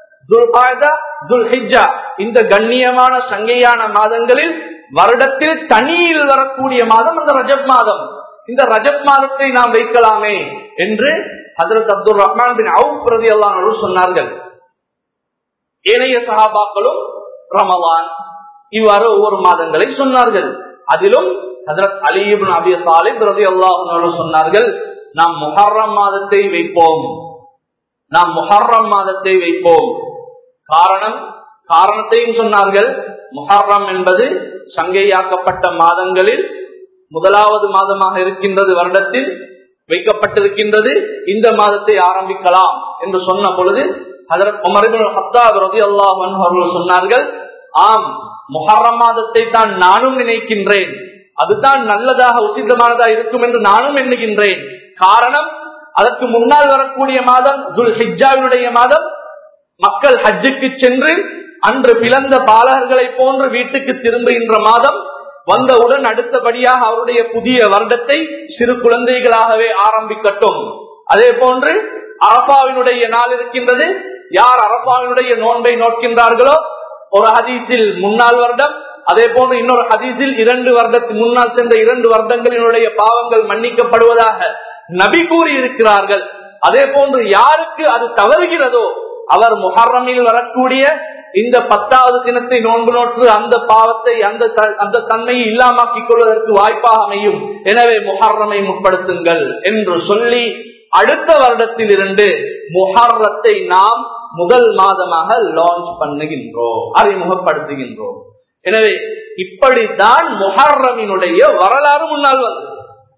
இந்த கண்ணியமான சங்கையான மாதங்களில் வருடத்தில் தனியில் வரக்கூடிய மாதம் அந்த ரஜப் மாதம் இந்த ரஜப் மாதத்தை நாம் வைக்கலாமே என்று ஹசரத் அப்துல் ரஹ்மான் பின் அவுப் பிரதி அல்லான் சொன்னார்கள் ஏனைய சகாபாக்களும் ரமலான் இவ்வாறு ஒவ்வொரு மாதங்களை சொன்னார்கள் அதிலும் ஹசரத் அலிபின் அபி சாலிப் ரதி அல்லாஹ் சொன்னார்கள் நாம் முஹர்ரம் மாதத்தை வைப்போம் நாம் முஹர்ரம் மாதத்தை வைப்போம் காரணம் காரணத்தையும் சொன்னார்கள் முஹர்ரம் என்பது சங்கையாக்கப்பட்ட மாதங்களில் முதலாவது மாதமாக இருக்கின்றது வருடத்தில் வைக்கப்பட்டிருக்கின்றது இந்த மாதத்தை ஆரம்பிக்கலாம் என்று சொன்ன பொழுது ஹசரத் உமரிபுல் ஹத்தாப் ரதி அல்லாஹ் அவர்கள் சொன்னார்கள் ஆம் முஹர்ரம் மாதத்தை தான் நானும் நினைக்கின்றேன் அதுதான் நல்லதாக உசிதமானதா இருக்கும் என்று நானும் எண்ணுகின்றேன் காரணம் அதற்கு முன்னால் வரக்கூடிய மாதம் துல் ஹிஜாவினுடைய மாதம் மக்கள் ஹஜ்ஜுக்கு சென்று அன்று பிளந்த பாலகர்களை போன்று வீட்டுக்கு திரும்புகின்ற மாதம் வந்தவுடன் அடுத்தபடியாக அவருடைய புதிய வருடத்தை சிறு குழந்தைகளாகவே ஆரம்பிக்கட்டும் அதே போன்று அரபாவினுடைய நாள் இருக்கின்றது யார் அரபாவினுடைய நோன்பை நோக்கின்றார்களோ ஒரு ஹதீஸில் முன்னாள் வருடம் அதே போன்று இன்னொரு ஹதீஸில் இரண்டு வருடத்துக்கு முன்னால் சென்ற இரண்டு வருடங்களினுடைய பாவங்கள் மன்னிக்கப்படுவதாக நபி கூறி இருக்கிறார்கள் அதே போன்று யாருக்கு அது தவறுகிறதோ அவர் முஹர்ரமில் வரக்கூடிய இந்த பத்தாவது தினத்தை நோன்பு நோற்று அந்த பாவத்தை அந்த அந்த தன்மையை இல்லாமக்கிக் கொள்வதற்கு வாய்ப்பாக அமையும் எனவே முஹர்ரமை முற்படுத்துங்கள் என்று சொல்லி அடுத்த வருடத்தில் இருந்து முஹர்ரத்தை நாம் முதல் மாதமாக லான்ச் பண்ணுகின்றோம் அறிமுகப்படுத்துகின்றோம் எனவே இப்படித்தான் முஹர்ரமினுடைய வரலாறு முன்னால் வந்தது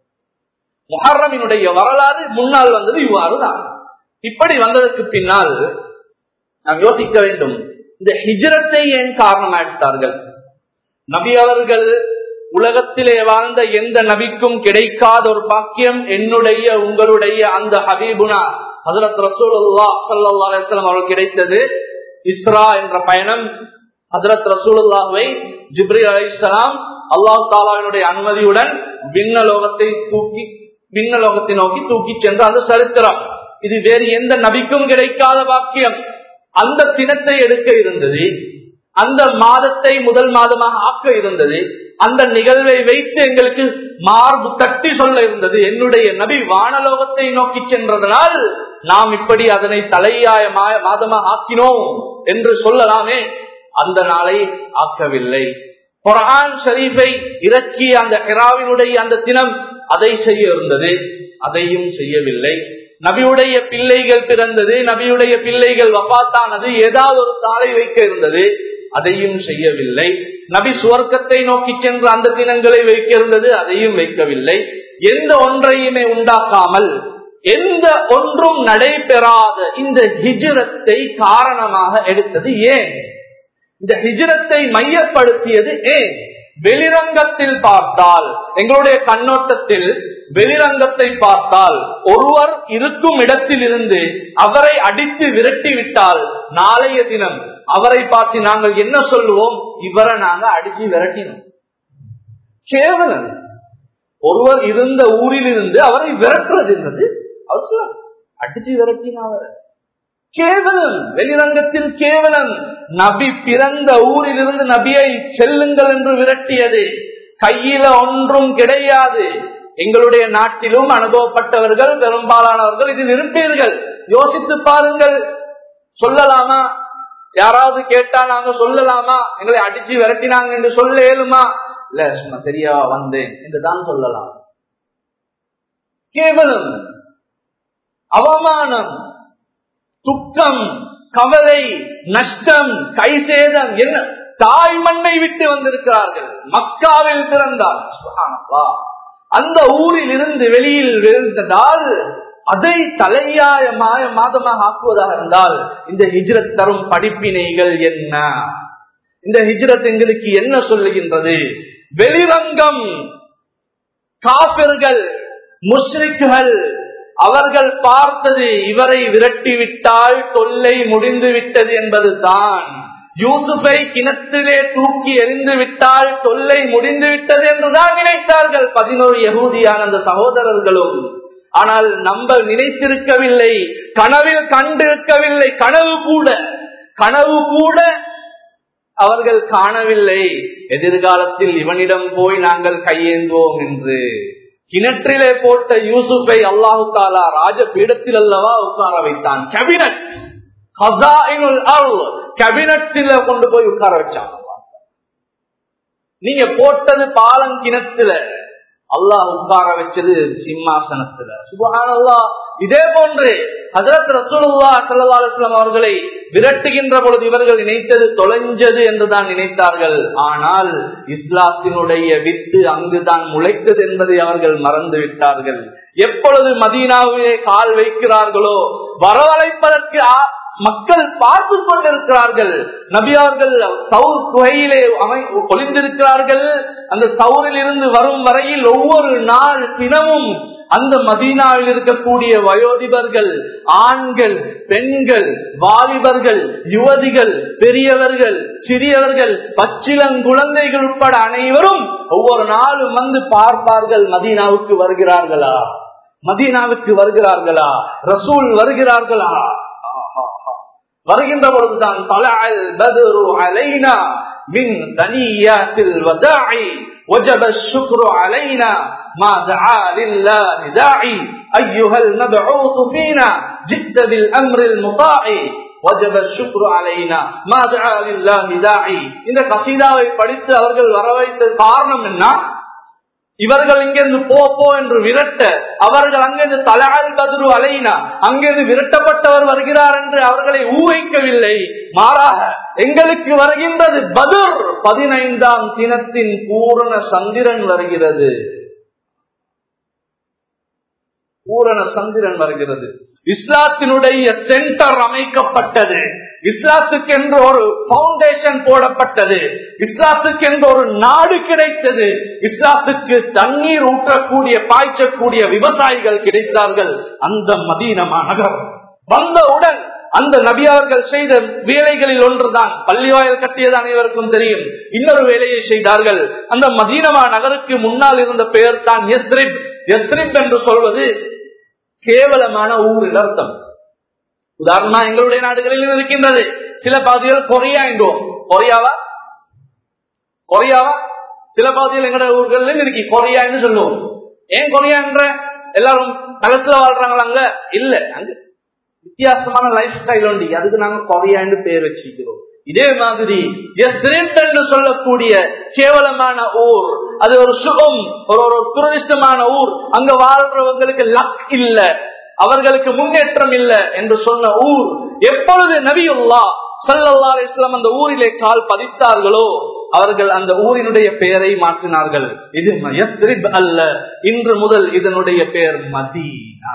முஹர்ரமினுடைய வரலாறு முன்னால் வந்தது இவ்வாறு தான் இப்படி வந்ததற்கு பின்னால் நாம் யோசிக்க வேண்டும் இந்த ஹிஜரத்தை ஏன் காரணமா எடுத்தார்கள் நபி அவர்கள் உலகத்திலே வாழ்ந்த எந்த நபிக்கும் கிடைக்காத ஒரு பாக்கியம் என்னுடைய உங்களுடைய அந்த ஹபீபுனா ஹசரத் ரசூலுல்லா சல்லா அலிஸ்லாம் அவர்கள் கிடைத்தது இஸ்ரா என்ற பயணம் ஹசரத் ரசூலுல்லாவை ஜிப்ரி அலிஸ்லாம் அல்லாஹ் தாலாவினுடைய அனுமதியுடன் விண்ணலோகத்தை தூக்கி விண்ணலோகத்தை நோக்கி தூக்கி சென்ற அந்த சரித்திரம் இது வேறு எந்த நபிக்கும் கிடைக்காத பாக்கியம் அந்த தினத்தை எடுக்க இருந்தது அந்த மாதத்தை முதல் மாதமாக ஆக்க இருந்தது அந்த நிகழ்வை வைத்து எங்களுக்கு மார்பு தட்டி சொல்ல இருந்தது என்னுடைய நபி வானலோகத்தை நோக்கி சென்றதனால் நாம் இப்படி அதனை தலையாய மாதமாக ஆக்கினோம் என்று சொல்லலாமே அந்த நாளை ஆக்கவில்லை குரான் ஷரீஃபை இறக்கிய அந்த ஹெராவினுடைய அந்த தினம் அதை செய்ய இருந்தது அதையும் செய்யவில்லை நபியுடைய பிள்ளைகள் பிறந்தது நபியுடைய பிள்ளைகள் வபாத்தானது ஏதாவது ஒரு தாளை வைக்க இருந்தது அதையும் செய்யவில்லை நபி சுவர்க்கத்தை நோக்கி சென்று அந்த தினங்களை வைக்க இருந்தது அதையும் வைக்கவில்லை எந்த ஒன்றையுமே உண்டாக்காமல் எந்த ஒன்றும் நடைபெறாத இந்த ஹிஜரத்தை காரணமாக எடுத்தது ஏன் இந்த ஹிஜரத்தை மையப்படுத்தியது ஏன் வெளிரங்கத்தில் பார்த்தால் எங்களுடைய கண்ணோட்டத்தில் வெளிரங்கத்தை பார்த்தால் ஒருவர் இருக்கும் இடத்தில் இருந்து அவரை அடித்து விரட்டி விட்டால் நாளைய தினம் அவரை பார்த்து நாங்கள் என்ன சொல்லுவோம் இவரை நாங்க அடிச்சு விரட்டினோம் கேவலம் ஒருவர் இருந்த ஊரில் இருந்து அவரை விரட்டுறது இருந்தது அவசரம் அடிச்சு விரட்டினவர் கேவலம் வெளிரங்கத்தில் கேவலம் நபி பிறந்த ஊரில் இருந்து நபியை செல்லுங்கள் என்று விரட்டியது கையில ஒன்றும் கிடையாது எங்களுடைய நாட்டிலும் அனுபவப்பட்டவர்கள் பெரும்பாலானவர்கள் இதில் இருப்பீர்கள் யோசித்து பாருங்கள் சொல்லலாமா யாராவது கேட்டா நாங்க சொல்லலாமா எங்களை அடிச்சு விரட்டினாங்க என்று சொல்ல இயலுமா இல்ல சும்மா சரியா வந்தேன் என்று தான் சொல்லலாம் கேவலம் அவமானம் துக்கம் கவலை நஷ்டம் கைசேதம் என்ன தாய் மண்ணை விட்டு வந்திருக்கிறார்கள் மக்காவில் பிறந்தார் அந்த ஊரில் இருந்து வெளியில் விழுந்ததால் அதை தலையாய மாய மாதமாக ஆக்குவதாக இருந்தால் இந்த ஹிஜ்ரத் தரும் படிப்பினைகள் என்ன இந்த ஹிஜ்ரத் எங்களுக்கு என்ன சொல்லுகின்றது வெளிரங்கம் காபிர்கள் முஸ்ரிக்குகள் அவர்கள் பார்த்தது இவரை விரட்டிவிட்டால் தொல்லை முடிந்து விட்டது என்பது தான் யூசுஃபை கிணத்திலே தூக்கி எறிந்து விட்டால் தொல்லை முடிந்து விட்டது என்றுதான் நினைத்தார்கள் பதினோரு யகூதியான அந்த சகோதரர்களும் ஆனால் நம்ப நினைத்திருக்கவில்லை கனவில் கண்டிருக்கவில்லை கனவு கூட கனவு கூட அவர்கள் காணவில்லை எதிர்காலத்தில் இவனிடம் போய் நாங்கள் கையேந்துவோம் என்று கிணற்றிலே போட்ட யூசுஃபை அல்லாஹு தாலா ராஜ பீடத்தில் அல்லவா உட்கார வைத்தான் கேபினட் கேபினட்டில கொண்டு போய் உட்கார வச்சான் நீங்க போட்டது பாலம் கிணத்துல அல்லாஹ் உட்கார வச்சது சிம்மாசனத்துல சுபஹானல்லா இதே போன்று ஹசரத் ரசூலுல்லா சல்லா அலுவலாம் அவர்களை விரட்டுகின்ற பொழுது இவர்கள் நினைத்தது தொலைஞ்சது என்றுதான் நினைத்தார்கள் ஆனால் இஸ்லாத்தினுடைய வித்து அங்குதான் முளைத்தது என்பதை அவர்கள் மறந்து விட்டார்கள் எப்பொழுது மதீனாவிலே கால் வைக்கிறார்களோ வரவழைப்பதற்கு மக்கள் பார்த்து கொண்டிருக்கிறார்கள் நபி அவர்கள் சவுர் குகையிலே அமை ஒளிந்திருக்கிறார்கள் அந்த சவுரில் இருந்து வரும் வரையில் ஒவ்வொரு நாள் தினமும் அந்த மதீனாவில் இருக்கக்கூடிய வயோதிபர்கள் ஆண்கள் பெண்கள் வாலிபர்கள் யுவதிகள் பெரியவர்கள் சிறியவர்கள் பச்சிலங்குழந்தைகள் உட்பட அனைவரும் ஒவ்வொரு நாளும் வந்து பார்ப்பார்கள் மதீனாவுக்கு வருகிறார்களா மதீனாவுக்கு வருகிறார்களா ரசூல் வருகிறார்களா வருகின்ற பொழுதுதான் தலஅல் பத்ரு அலைனா மின் தனியாத்தில் வதாஇ وجب الشكر علينا ما دعا لله داعي أيها المبعوث فينا جد بالأمر المطاع وجب الشكر علينا ما دعا لله داعي இந்த கசீதாவை படித்து அவர்கள் வர வைத்த காரணம் என்ன இவர்கள் இங்கிருந்து போ போ என்று விரட்ட அவர்கள் அங்கிருந்து தலால் பதிரு அலைனா அங்கிருந்து விரட்டப்பட்டவர் வருகிறார் என்று அவர்களை ஊவைக்கவில்லை மாறாக எங்களுக்கு வருகின்றது பதிர் பதினைந்தாம் தினத்தின் பூரண சந்திரன் வருகிறது பூரண சந்திரன் வருகிறது இஸ்லாத்தினுடைய சென்டர் அமைக்கப்பட்டது இஸ்லாத்துக்கு என்று ஒரு பவுண்டேஷன் போடப்பட்டது இஸ்லாத்துக்கு என்று ஒரு நாடு கிடைத்தது இஸ்லாத்துக்கு தண்ணீர் ஊற்றக்கூடிய பாய்ச்சக்கூடிய விவசாயிகள் கிடைத்தார்கள் அந்த மதீனமா நகர் வந்தவுடன் அந்த நபி அவர்கள் செய்த வேலைகளில் ஒன்றுதான் பள்ளிவாயல் கட்டியது அனைவருக்கும் தெரியும் இன்னொரு வேலையை செய்தார்கள் அந்த மதீனமா நகருக்கு முன்னால் இருந்த பெயர் தான் எஸ்ரிப் எஸ்ரிப் என்று சொல்வது கேவலமான ஊர் அர்த்தம் உதாரணமா எங்களுடைய நாடுகளில் இருக்கின்றது சில பகுதிகள் கொரியா என்றோம் கொரியாவா கொரியாவா சில பகுதிகள் எங்களுடைய ஊர்களில் இருக்கு கொரியா என்று சொல்லுவோம் ஏன் கொரியா என்ற எல்லாரும் நகரத்துல வாழ்றாங்களா அங்க இல்ல அங்க வித்தியாசமான லைஃப் ஸ்டைல் உண்டு அதுக்கு நாங்க கொரியா என்று பேர் வச்சிருக்கிறோம் இதே மாதிரி என்று சொல்லக்கூடிய கேவலமான ஊர் அது ஒரு சுகம் ஒரு ஒரு துரதிஷ்டமான ஊர் அங்க வாழ்றவங்களுக்கு லக் இல்ல அவர்களுக்கு முன்னேற்றம் இல்ல என்று சொன்ன ஊர் எப்பொழுது நபியுல்லா சல்லல்லா இஸ்லாம் அந்த ஊரிலே கால் பதித்தார்களோ அவர்கள் அந்த ஊரினுடைய பெயரை மாற்றினார்கள் இது யஸ்ரிப் அல்ல இன்று முதல் இதனுடைய பெயர் மதீனா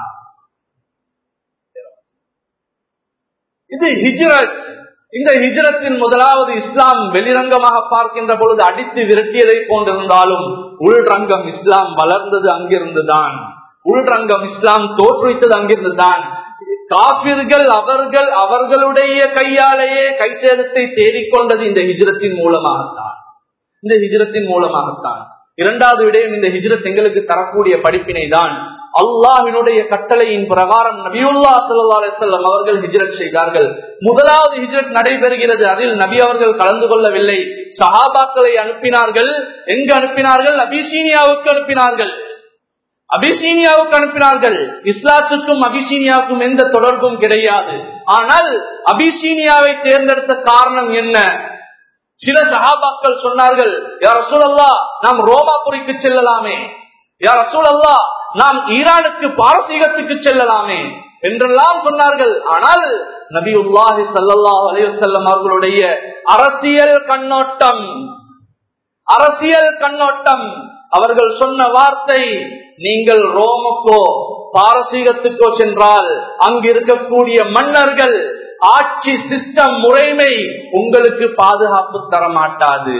இது ஹிஜ்ரத் இந்த ஹிஜ்ரத்தின் முதலாவது இஸ்லாம் வெளிரங்கமாக பார்க்கின்ற பொழுது அடித்து விரட்டியதை போன்றிருந்தாலும் உள்ரங்கம் இஸ்லாம் வளர்ந்தது அங்கிருந்துதான் உள்ரங்கம் இஸ்லாம் தோற்றுவித்தது அங்கிருந்துதான் காபிர்கள் அவர்கள் அவர்களுடைய கையாலேயே கைச்சேதத்தை தேடிக்கொண்டது இந்த ஹிஜ்ரத்தின் மூலமாகத்தான் இந்த ஹிஜ்ரத்தின் மூலமாகத்தான் இரண்டாவது விடயம் இந்த ஹிஜ்ரத் எங்களுக்கு தரக்கூடிய படிப்பினை தான் அல்லாஹினுடைய கட்டளையின் பிரகாரம் நபியுல்லா சல்லா அலிசல்லம் அவர்கள் ஹிஜ்ரத் செய்தார்கள் முதலாவது ஹிஜ்ரத் நடைபெறுகிறது அதில் நபி அவர்கள் கலந்து கொள்ளவில்லை சஹாபாக்களை அனுப்பினார்கள் எங்கு அனுப்பினார்கள் அபிசீனியாவுக்கு அனுப்பினார்கள் அபிசீனியாவுக்கு அனுப்பினார்கள் இஸ்லாத்துக்கும் அபிசீனியாவுக்கும் எந்த தொடர்பும் கிடையாது ஆனால் அபிசீனியாவை தேர்ந்தெடுத்த காரணம் என்ன சில சகாபாக்கள் சொன்னார்கள் யார் ரசூலல்லா நாம் ரோமாபுரிக்கு செல்லலாமே யார் ரசூலல்லா நாம் ஈரானுக்கு பாரசீகத்துக்கு செல்லலாமே என்றெல்லாம் சொன்னார்கள் ஆனால் நபி உல்லாஹி சல்லா அலையுசல்லம் அவர்களுடைய அரசியல் கண்ணோட்டம் அரசியல் கண்ணோட்டம் அவர்கள் சொன்ன வார்த்தை நீங்கள் ரோமுக்கோ பாரசீகத்துக்கோ சென்றால் அங்கு இருக்கக்கூடிய மன்னர்கள் ஆட்சி சிஸ்டம் முறைமை உங்களுக்கு பாதுகாப்பு தர மாட்டாது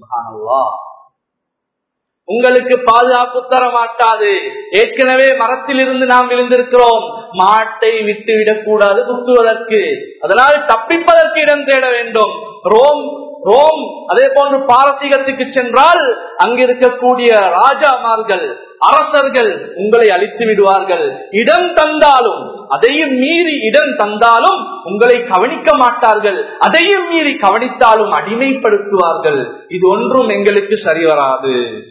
உங்களுக்கு பாதுகாப்பு தர மாட்டாது ஏற்கனவே மரத்தில் இருந்து நாம் விழுந்திருக்கிறோம் மாட்டை விட்டு விடக்கூடாது குத்துவதற்கு அதனால் தப்பிப்பதற்கு இடம் தேட வேண்டும் ரோம் ரோம் அதே போன்று பாரசீகத்துக்கு சென்றால் அங்கிருக்கக்கூடிய ராஜாமார்கள் அரசர்கள் உங்களை அழித்து விடுவார்கள் இடம் தந்தாலும் அதையும் மீறி இடம் தந்தாலும் உங்களை கவனிக்க மாட்டார்கள் அதையும் மீறி கவனித்தாலும் அடிமைப்படுத்துவார்கள் இது ஒன்றும் எங்களுக்கு சரி வராது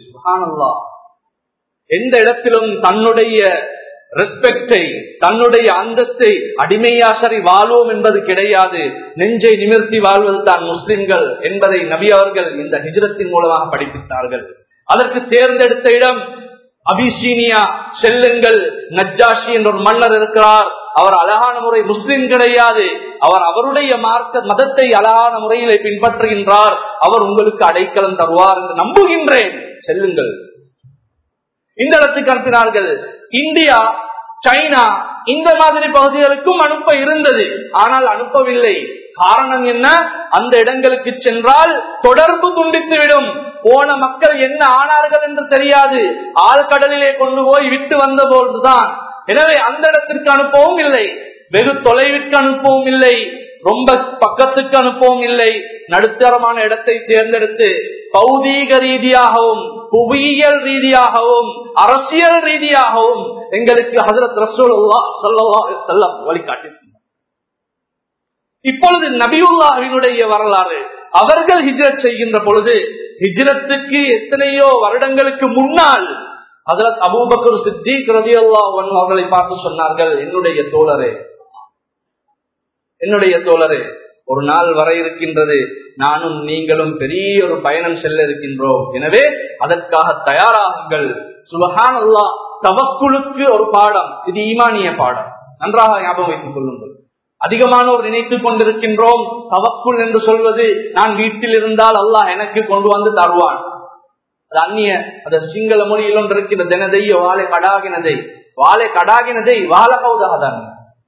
எந்த இடத்திலும் தன்னுடைய ரெஸ்பெக்டை தன்னுடைய அந்தஸ்தை அடிமையா சரி வாழ்வோம் என்பது கிடையாது நெஞ்சை நிமிர்த்தி வாழ்வது தான் முஸ்லிம்கள் என்பதை நபி அவர்கள் இந்த ஹிஜரத்தின் மூலமாக படிப்பித்தார்கள் அதற்கு தேர்ந்தெடுத்த இடம் அபிசீனியா செல்லுங்கள் நஜ்ஜாஷி என்ற ஒரு மன்னர் இருக்கிறார் அவர் அழகான முறை முஸ்லிம் கிடையாது அவர் அவருடைய மார்க்க மதத்தை அழகான முறையிலே பின்பற்றுகின்றார் அவர் உங்களுக்கு அடைக்கலம் தருவார் என்று நம்புகின்றேன் செல்லுங்கள் இந்த இடத்துக்கு அனுப்பினார்கள் இந்தியா சைனா இந்த மாதிரி பகுதிகளுக்கும் அனுப்ப இருந்தது ஆனால் அனுப்பவில்லை காரணம் என்ன அந்த இடங்களுக்கு சென்றால் தொடர்பு துண்டித்துவிடும் போன மக்கள் என்ன ஆனார்கள் என்று தெரியாது ஆழ்கடலிலே கொண்டு போய் விட்டு வந்த போதுதான் எனவே அந்த இடத்திற்கு அனுப்பவும் இல்லை வெகு தொலைவிற்கு அனுப்பவும் இல்லை ரொம்ப பக்கத்துக்கு அனுப்பவும் இல்லை நடுத்தரமான இடத்தை தேர்ந்தெடுத்து பௌதீக ரீதியாகவும் புவியியல் ரீதியாகவும் அரசியல் ரீதியாகவும் எங்களுக்கு ஹசரத் ரசூலுல்லா ஸல்லல்லாஹு அலைஹி வஸல்லம் வழிகாட்டி இப்பொழுது நபியுல்லாவினுடைய வரலாறு அவர்கள் ஹிஜ்ரத் செய்கின்ற பொழுது ஹிஜ்ரத்துக்கு எத்தனையோ வருடங்களுக்கு முன்னால் ஹசரத் அபூபக்கர் சித்திக் ரலியல்லாஹு அன்ஹு அவர்களை பார்த்து சொன்னார்கள் என்னுடைய தோழரே என்னுடைய தோழரே ஒரு நாள் வர இருக்கின்றது நானும் நீங்களும் பெரிய ஒரு பயணம் செல்ல இருக்கின்றோம் எனவே அதற்காக தயாராகுங்கள் சுபஹான் அல்லா தவக்குழுக்கு ஒரு பாடம் இது ஈமானிய பாடம் நன்றாக ஞாபகம் வைத்துக் கொள்ளுங்கள் அதிகமானோர் நினைத்துக் கொண்டிருக்கின்றோம் தவக்குள் என்று சொல்வது நான் வீட்டில் இருந்தால் அல்லாஹ் எனக்கு கொண்டு வந்து தருவான் அது அந்நிய அது சிங்கள மொழியில் ஒன்று இருக்கிற தினதையோ வாழை கடாகினதை வாழை கடாகினதை வாழகவுதாதான்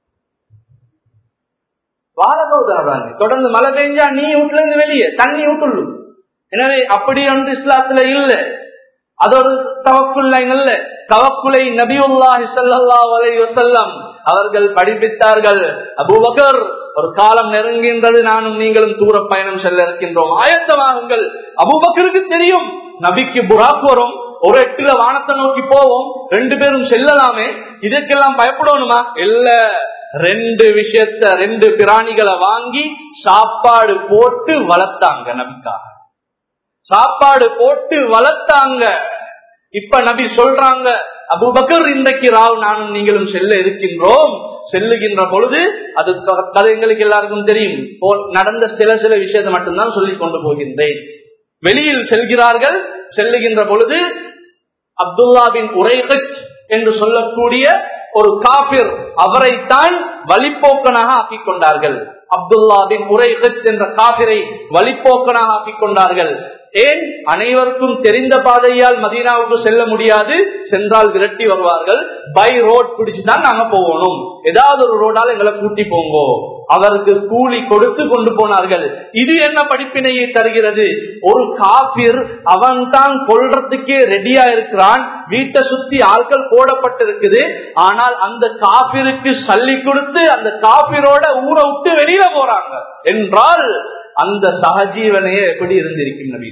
வாழகவுதாதான் தொடர்ந்து மழை பெஞ்சா நீ வீட்டுல இருந்து வெளியே தண்ணி விட்டுள்ளும் எனவே அப்படி ஒன்று இஸ்லாத்துல இல்ல அது ஒரு தவக்குள்ள இல்ல தவக்குலை நபியுல்லாஹி ஸல்லல்லாஹு அலைஹி வஸல்லம் அவர்கள் படிப்பித்தார்கள் அபூபக்கர் ஒரு காலம் நெருங்குகின்றது நானும் நீங்களும் தூர பயணம் செல்ல இருக்கின்றோம் ஆயத்தமாகுங்கள் அபூபக்கருக்கு தெரியும் நபிக்கு புராக் வரும் ஒரு எட்டுல வானத்தை நோக்கி போவோம் ரெண்டு பேரும் செல்லலாமே இதுக்கெல்லாம் பயப்படணுமா இல்ல ரெண்டு விஷயத்த ரெண்டு பிராணிகளை வாங்கி சாப்பாடு போட்டு வளர்த்தாங்க நபிக்காக சாப்பாடு போட்டு வளர்த்தாங்க இப்ப நபி சொல்றாங்க அபுபக்கர் இன்றைக்கு ராவ் நானும் நீங்களும் செல்ல இருக்கின்றோம் செல்லுகின்ற பொழுது அது கதை எங்களுக்கு எல்லாருக்கும் தெரியும் நடந்த சில சில விஷயத்தை மட்டும்தான் சொல்லிக் கொண்டு போகின்றேன் வெளியில் செல்கிறார்கள் செல்லுகின்ற பொழுது அப்துல்லாவின் உரைகச் என்று சொல்லக்கூடிய ஒரு காபிர் அவரைத்தான் வழிப்போக்கனாக ஆக்கிக் கொண்டார்கள் அப்துல்லாவின் உரைகச் என்ற காபிரை வழிப்போக்கனாக ஆக்கிக் கொண்டார்கள் ஏன் அனைவருக்கும் தெரிந்த பாதையால் மதீனாவுக்கு செல்ல முடியாது சென்றால் விரட்டி வருவார்கள் பை ரோட் பிடிச்சுதான் நாங்க போகணும் ஏதாவது ஒரு ரோடால எங்களை கூட்டி போங்கோ அவருக்கு கூலி கொடுத்து கொண்டு போனார்கள் இது என்ன படிப்பினையை தருகிறது ஒரு காபிர் அவன் தான் கொள்றதுக்கே ரெடியா இருக்கிறான் வீட்டை சுத்தி ஆட்கள் போடப்பட்டிருக்குது ஆனால் அந்த காபிருக்கு சல்லி கொடுத்து அந்த காபிரோட ஊரை விட்டு வெளியில போறாங்க என்றால் அந்த சகஜீவனையே எப்படி இருந்திருக்கும் நபி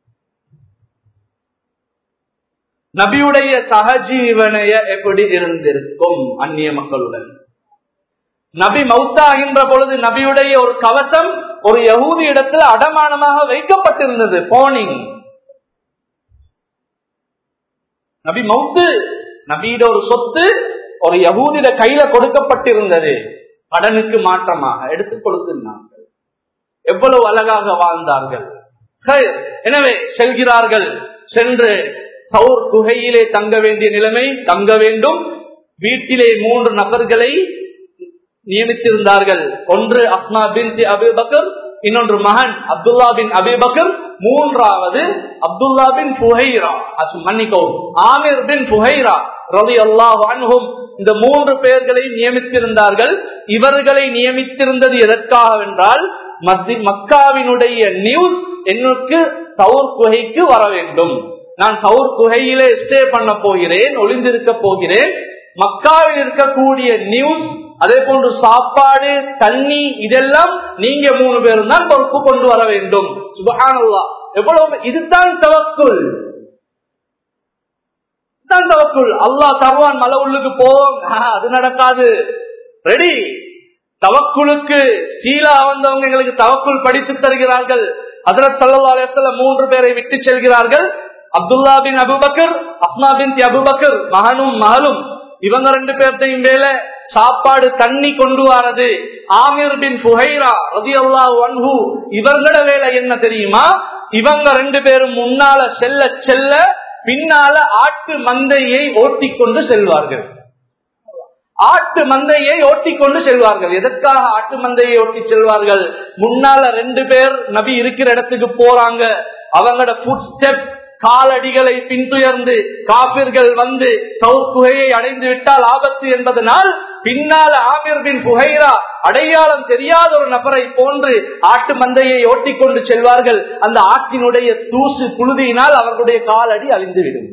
நபியுடைய சகஜீவனைய எப்படி இருந்திருக்கும் அந்நிய மக்களுடன் நபி மௌத்தாகின்ற பொழுது நபியுடைய ஒரு கவசம் ஒரு யகூதி இடத்துல அடமானமாக வைக்கப்பட்டிருந்தது போனிங் நபி மௌத்து நபியிட ஒரு சொத்து ஒரு யகூதிட கையில கொடுக்கப்பட்டிருந்தது கடனுக்கு மாற்றமாக எடுத்துக் கொடுத்திருந்தார்கள் எவ்வளவு அழகாக வாழ்ந்தார்கள் எனவே செல்கிறார்கள் சென்று சவுர் குகையிலே தங்க வேண்டிய நிலைமை தங்க வேண்டும் வீட்டிலே மூன்று நபர்களை நியமித்திருந்தார்கள் ஒன்று அஸ்மா பின் அபிபக்கர் இன்னொன்று மகன் அப்துல்லா பின் அபிபக்கர் மூன்றாவது அப்துல்லா பின் புஹைரா மன்னிக்கவும் ஆமிர் பின் புஹைரா ரவி அல்லாஹ் அன்ஹும் இந்த மூன்று பெயர்களை நியமித்திருந்தார்கள் இவர்களை நியமித்திருந்தது எதற்காக என்றால் மக்காவினுடைய நியூஸ் என்னுக்கு சவுர் குகைக்கு வர வேண்டும் நான் சவுர் குகையிலே ஸ்டே பண்ண போகிறேன் ஒளிந்திருக்க போகிறேன் மக்காவில் இருக்கக்கூடிய நியூஸ் அதே போன்று சாப்பாடு தண்ணி இதெல்லாம் நீங்க மூணு பேரும் தான் பொறுப்பு கொண்டு வர வேண்டும் சுபகானல்லா எவ்வளவு இதுதான் தவக்குள் இதுதான் தவக்குள் அல்லாஹ் தருவான் மலை உள்ளுக்கு போவோம் அது நடக்காது ரெடி தவக்குழுக்கு கீழே வந்தவங்க எங்களுக்கு தவக்குள் படித்து தருகிறார்கள் அதரத் சல்லா மூன்று பேரை விட்டு செல்கிறார்கள் அப்துல்லா பின் அபுபக்கர் அஸ்மா பின் அபுபக்கர் மகனும் மகளும் இவங்க ரெண்டு பேர்த்தையும் வேலை சாப்பாடு தண்ணி கொண்டு வரது ஆமிர் பின் புகைரா ரதி அல்லா ஒன்ஹு இவங்களோட வேலை என்ன தெரியுமா இவங்க ரெண்டு பேரும் முன்னால செல்ல செல்ல பின்னால ஆட்டு மந்தையை ஓட்டிக்கொண்டு செல்வார்கள் ஆட்டு மந்தையை ஓட்டிக்கொண்டு செல்வார்கள் எதற்காக ஆட்டு மந்தையை ஓட்டி செல்வார்கள் முன்னால ரெண்டு பேர் நபி இருக்கிற இடத்துக்கு போறாங்க அவங்களோட புட் ஸ்டெப் காலடிகளை பின்துயர்ந்து காபிர்கள் வந்து குகையை அடைந்து விட்டால் ஆபத்து என்பதனால் பின்னால் ஆமிர் பின் புகைரா அடையாளம் தெரியாத ஒரு நபரை போன்று ஆட்டு மந்தையை ஓட்டிக்கொண்டு செல்வார்கள் அந்த ஆட்டினுடைய தூசு புழுதியினால் அவர்களுடைய காலடி அழிந்துவிடும்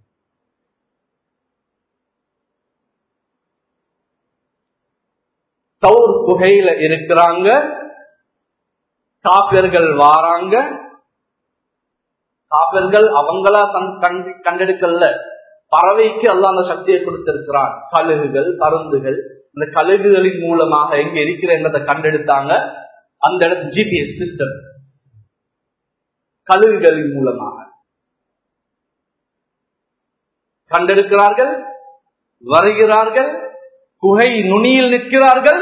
தௌர் குகையில இருக்கிறாங்க காப்பியர்கள் வாராங்க காப்பியர்கள் அவங்களா கண்டெடுக்கல பறவைக்கு அல்ல அந்த சக்தியை கொடுத்திருக்கிறான் கழுகுகள் பருந்துகள் இந்த கழுகுகளின் மூலமாக எங்க இருக்கிற இடத்தை கண்டெடுத்தாங்க அந்த இடத்து ஜிபிஎஸ் சிஸ்டம் கழுகுகளின் மூலமாக கண்டெடுக்கிறார்கள் வருகிறார்கள் குகை நுனியில் நிற்கிறார்கள்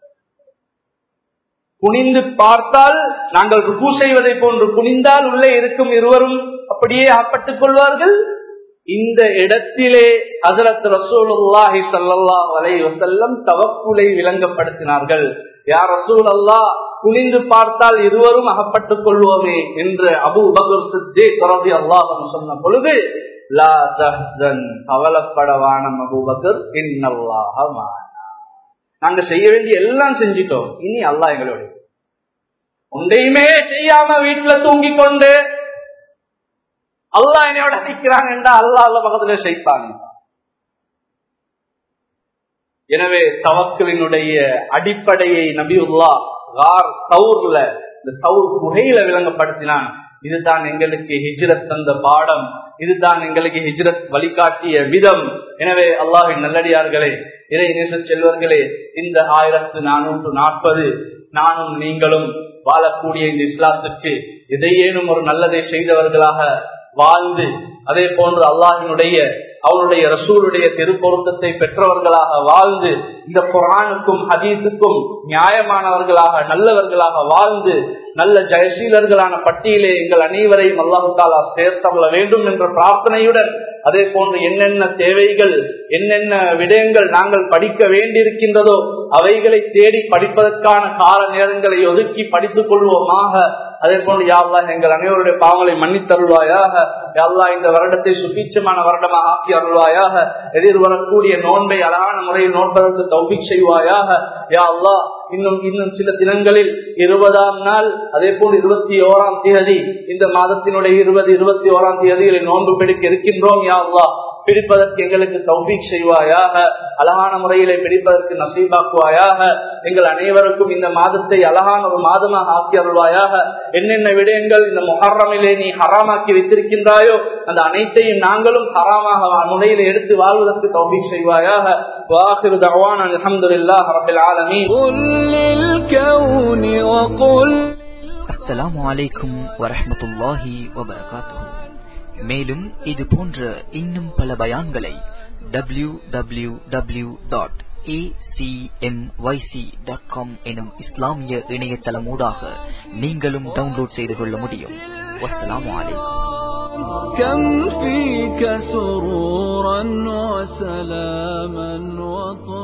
குனிந்து பார்த்தால் நாங்கள் ருக்கு செய்வதை போன்று குனிந்தால் உள்ளே இருக்கும் இருவரும் அப்படியே ஆப்பட்டுக் கொள்வார்கள் இந்த இடத்திலே ஹசரத் ரசூலுல்லாஹி சல்லா அலை வசல்லம் தவக்குலை விளங்கப்படுத்தினார்கள் யார் ரசூல் அல்லா குனிந்து பார்த்தால் இருவரும் அகப்பட்டுக் கொள்வோமே என்று அபு பகர் சித்தே தொடர்பி அல்லாஹ் சொன்ன பொழுது லா தஹ்சன் கவலைப்படவான அபூபக்கர் இன்னல்லாஹ நாங்க செய்ய வேண்டிய எல்லாம் செஞ்சிட்டோம் இனி அல்லாஹ் எங்களோட ஒன்றையுமே செய்யாம வீட்டுல தூங்கி கொண்டு அல்லாஹ் என்னையோட நிற்கிறான் என்றா அல்லா அல்ல பக்கத்துல செய்ப்பாங்க எனவே தவக்கலினுடைய அடிப்படையை நபியுல்லா கார் தவுர்ல இந்த தவுர் குகையில விளங்கப்படுத்தினான் இதுதான் எங்களுக்கு ஹிஜ்ரத் தந்த பாடம் இதுதான் எங்களுக்கு ஹிஜ்ரத் வழிகாட்டிய விதம் எனவே அல்லாஹின் நல்லடியார்களே இறை நேச செல்வர்களே இந்த ஆயிரத்து நானூற்று நாற்பது நானும் நீங்களும் வாழக்கூடிய இந்த இஸ்லாத்துக்கு எதையேனும் ஒரு நல்லதை செய்தவர்களாக வாழ்ந்து அதே போன்று அல்லாஹினுடைய அவருடைய ரசூலுடைய திருப்பொருத்தத்தை பெற்றவர்களாக வாழ்ந்து இந்த குரானுக்கும் ஹதீஸுக்கும் நியாயமானவர்களாக நல்லவர்களாக வாழ்ந்து நல்ல ஜெயசீலர்களான பட்டியலே எங்கள் அனைவரையும் அல்லாஹு தாலா சேர்த்தவள வேண்டும் என்ற பிரார்த்தனையுடன் அதே போன்று என்னென்ன தேவைகள் என்னென்ன விடயங்கள் நாங்கள் படிக்க வேண்டியிருக்கின்றதோ அவைகளை தேடி படிப்பதற்கான கால நேரங்களை ஒதுக்கி படித்துக் கொள்வோமாக அதே போன்று யாழ்லா எங்கள் அனைவருடைய பாவங்களை மன்னித்தருள்வாயாக யாழ்லா இந்த வருடத்தை சுபீட்சமான வருடமாக ஆக்கி அருள்வாயாக எதிர்வரக்கூடிய நோன்பை அழகான முறையில் நோன்பதற்கு தௌபிக் செய்வாயாக யா அல்லா இன்னும் இன்னும் சில தினங்களில் இருபதாம் நாள் அதே போல் இருபத்தி ஓராம் தேதி இந்த மாதத்தினுடைய இருபது இருபத்தி ஓராம் தேதிகளில் நோன்பு பிடிக்க இருக்கின்றோம் யா அல்லா பிடிப்பதற்கு எங்களுக்கு தௌபீக் செய்வாயாக அழகான முறையிலே பிடிப்பதற்கு நசீபாக்குவாயாக எங்கள் அனைவருக்கும் இந்த மாதத்தை அழகான ஒரு மாதமாக ஆக்கி அருள்வாயாக என்னென்ன விடயங்கள் இந்த முஹர்ரமிலே நீ ஹராமாக்கி வைத்திருக்கின்றாயோ அந்த அனைத்தையும் நாங்களும் ஹராமாக முறையில் எடுத்து வாழ்வதற்கு தௌபீக் செய்வாயாக واخر دعوانا الحمد لله رب العالمين قل للكون وقل அஸ்ஸலாமு அலைக்கும் வரஹ்மத்துல்லாஹி வபரகாத்துஹு மேலும் இது போன்ற இன்னும் பல பயான்களை டபிள்யூ டபிள்யூ டபிள்யூ டாட் எனும் இஸ்லாமிய இணையதளமூடாக நீங்களும் டவுன்லோட் செய்து கொள்ள முடியும் வஸ்ஸலாமு அலைக்கும் كم فيك سرورا وسلاما وطهورا